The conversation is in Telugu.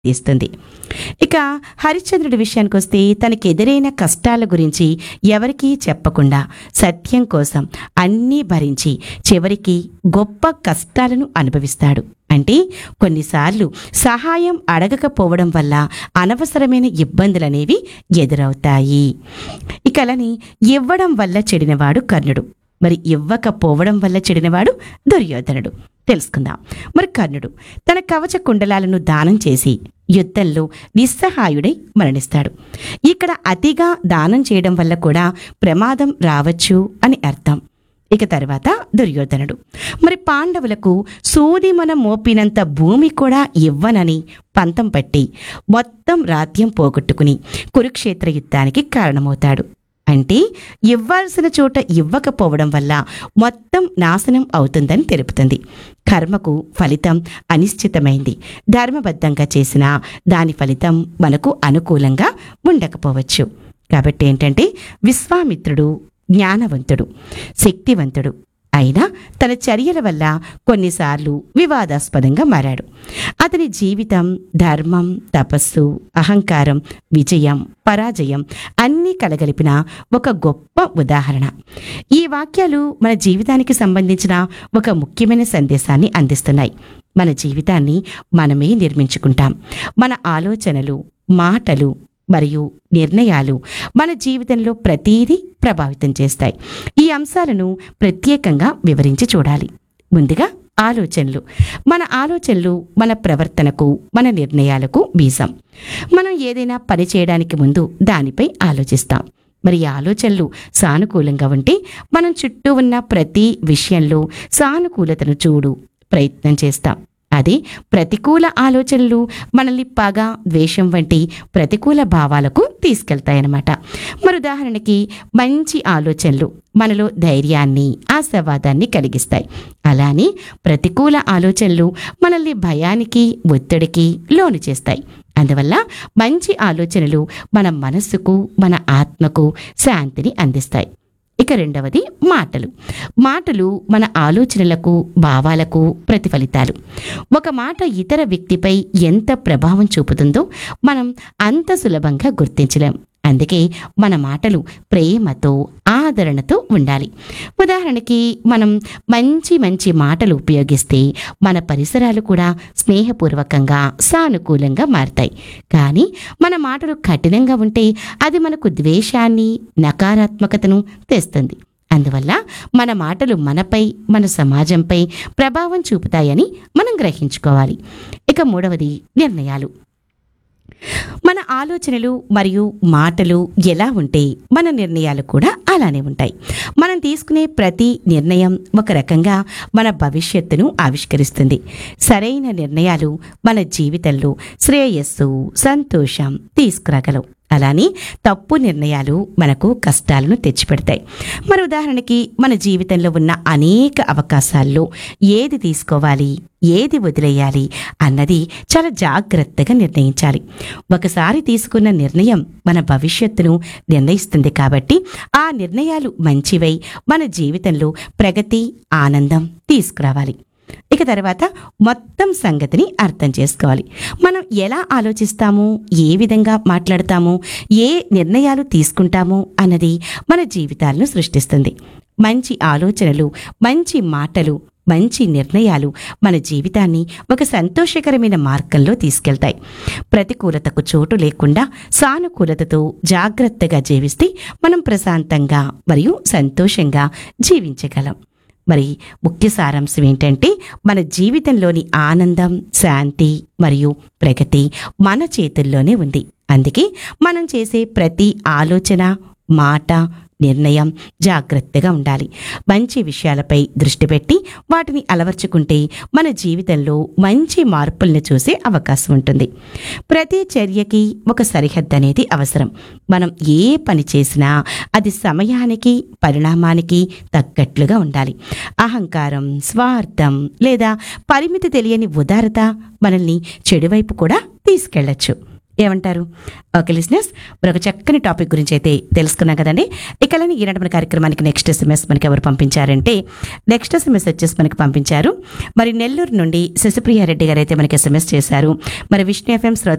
తీస్తుంది ఇక హరిశ్చంద్రుడి విషయానికి వస్తే తనకి ఎదురైన కష్టాల గురించి ఎవరికీ చెప్పకుండా సత్యం కోసం అన్నీ భరించి చివరికి గొప్ప కష్టాలను అనుభవిస్తాడు అంటే కొన్నిసార్లు సహాయం అడగకపోవడం వల్ల అనవసరమైన ఇబ్బందులనేవి ఎదురవుతాయి ఇక అలాని ఇవ్వడం వల్ల చెడినవాడు కర్ణుడు మరి ఇవ్వకపోవడం వల్ల చెడినవాడు దుర్యోధనుడు తెలుసుకుందాం మరి కర్ణుడు తన కవచ కుండలాలను దానం చేసి యుద్ధంలో నిస్సహాయుడై మరణిస్తాడు ఇక్కడ అతిగా దానం చేయడం వల్ల కూడా ప్రమాదం రావచ్చు అని అర్థం ఇక తర్వాత దుర్యోధనుడు మరి పాండవులకు సూదిమన మోపినంత భూమి కూడా ఇవ్వనని పంతం పట్టి మొత్తం రాజ్యం పోగొట్టుకుని కురుక్షేత్ర యుద్ధానికి కారణమవుతాడు అంటే ఇవ్వాల్సిన చోట ఇవ్వకపోవడం వల్ల మొత్తం నాశనం అవుతుందని తెలుపుతుంది కర్మకు ఫలితం అనిశ్చితమైంది ధర్మబద్ధంగా చేసిన దాని ఫలితం మనకు అనుకూలంగా ఉండకపోవచ్చు కాబట్టి ఏంటంటే విశ్వామిత్రుడు జ్ఞానవంతుడు శక్తివంతుడు అయినా తన చర్యల వల్ల కొన్నిసార్లు వివాదాస్పదంగా మారాడు అతని జీవితం ధర్మం తపస్సు అహంకారం విజయం పరాజయం అన్నీ కలగలిపిన ఒక గొప్ప ఉదాహరణ ఈ వాక్యాలు మన జీవితానికి సంబంధించిన ఒక ముఖ్యమైన సందేశాన్ని అందిస్తున్నాయి మన జీవితాన్ని మనమే నిర్మించుకుంటాం మన ఆలోచనలు మాటలు మరియు నిర్ణయాలు మన జీవితంలో ప్రతీదీ ప్రభావితం చేస్తాయి ఈ అంశాలను ప్రత్యేకంగా వివరించి చూడాలి ముందుగా ఆలోచనలు మన ఆలోచనలు మన ప్రవర్తనకు మన నిర్ణయాలకు బీజం మనం ఏదైనా పని చేయడానికి ముందు దానిపై ఆలోచిస్తాం మరి ఈ ఆలోచనలు సానుకూలంగా ఉంటే మనం చుట్టూ ఉన్న ప్రతి విషయంలో సానుకూలతను చూడు ప్రయత్నం చేస్తాం అదే ప్రతికూల ఆలోచనలు మనల్ని పగ ద్వేషం వంటి ప్రతికూల భావాలకు తీసుకెళ్తాయన్నమాట మరి ఉదాహరణకి మంచి ఆలోచనలు మనలో ధైర్యాన్ని ఆశావాదాన్ని కలిగిస్తాయి అలానే ప్రతికూల ఆలోచనలు మనల్ని భయానికి ఒత్తిడికి లోను చేస్తాయి అందువల్ల మంచి ఆలోచనలు మన మనస్సుకు మన ఆత్మకు శాంతిని అందిస్తాయి ఇక రెండవది మాటలు మాటలు మన ఆలోచనలకు భావాలకు ప్రతిఫలితాలు ఒక మాట ఇతర వ్యక్తిపై ఎంత ప్రభావం చూపుతుందో మనం అంత సులభంగా గుర్తించలేం అందుకే మన మాటలు ప్రేమతో ఆదరణతో ఉండాలి ఉదాహరణకి మనం మంచి మంచి మాటలు ఉపయోగిస్తే మన పరిసరాలు కూడా స్నేహపూర్వకంగా సానుకూలంగా మారతాయి కానీ మన మాటలు కఠినంగా ఉంటే అది మనకు ద్వేషాన్ని నకారాత్మకతను తెస్తుంది అందువల్ల మన మాటలు మనపై మన సమాజంపై ప్రభావం చూపుతాయని మనం గ్రహించుకోవాలి ఇక మూడవది నిర్ణయాలు మన ఆలోచనలు మరియు మాటలు ఎలా ఉంటే మన నిర్ణయాలు కూడా అలానే ఉంటాయి మనం తీసుకునే ప్రతి నిర్ణయం ఒక రకంగా మన భవిష్యత్తును ఆవిష్కరిస్తుంది సరైన నిర్ణయాలు మన జీవితంలో శ్రేయస్సు సంతోషం తీసుకురాగలవు అలానే తప్పు నిర్ణయాలు మనకు కష్టాలను తెచ్చిపెడతాయి మరి ఉదాహరణకి మన జీవితంలో ఉన్న అనేక అవకాశాల్లో ఏది తీసుకోవాలి ఏది వదిలేయాలి అన్నది చాలా జాగ్రత్తగా నిర్ణయించాలి ఒకసారి తీసుకున్న నిర్ణయం మన భవిష్యత్తును నిర్ణయిస్తుంది కాబట్టి ఆ నిర్ణయాలు మంచివై మన జీవితంలో ప్రగతి ఆనందం తీసుకురావాలి ఇక తర్వాత మొత్తం సంగతిని అర్థం చేసుకోవాలి మనం ఎలా ఆలోచిస్తాము ఏ విధంగా మాట్లాడతాము ఏ నిర్ణయాలు తీసుకుంటాము అన్నది మన జీవితాలను సృష్టిస్తుంది మంచి ఆలోచనలు మంచి మాటలు మంచి నిర్ణయాలు మన జీవితాన్ని ఒక సంతోషకరమైన మార్గంలో తీసుకెళ్తాయి ప్రతికూలతకు చోటు లేకుండా సానుకూలతతో జాగ్రత్తగా జీవిస్తే మనం ప్రశాంతంగా మరియు సంతోషంగా జీవించగలం మరి ముఖ్య సారాంశం ఏంటంటే మన జీవితంలోని ఆనందం శాంతి మరియు ప్రగతి మన చేతుల్లోనే ఉంది అందుకే మనం చేసే ప్రతి ఆలోచన మాట నిర్ణయం జాగ్రత్తగా ఉండాలి మంచి విషయాలపై దృష్టి పెట్టి వాటిని అలవర్చుకుంటే మన జీవితంలో మంచి మార్పులను చూసే అవకాశం ఉంటుంది ప్రతి చర్యకి ఒక సరిహద్దు అనేది అవసరం మనం ఏ పని చేసినా అది సమయానికి పరిణామానికి తగ్గట్లుగా ఉండాలి అహంకారం స్వార్థం లేదా పరిమితి తెలియని ఉదారత మనల్ని చెడువైపు కూడా తీసుకెళ్లొచ్చు ఏమంటారు ఓకే లిసినర్స్ మరొక చక్కని టాపిక్ గురించి అయితే తెలుసుకున్నాం కదండి ఇక అలానే ఈనాటి మన కార్యక్రమానికి నెక్స్ట్ ఎస్ఎంఎస్ మనకి ఎవరు పంపించారంటే నెక్స్ట్ ఎస్ఎంఎస్ వచ్చేసి మనకి పంపించారు మరి నెల్లూరు నుండి శశిప్రియారెడ్డి గారు అయితే మనకి ఎస్ఎంఎస్ చేశారు మరి విష్ణు ఎఫ్ఎం శ్రోత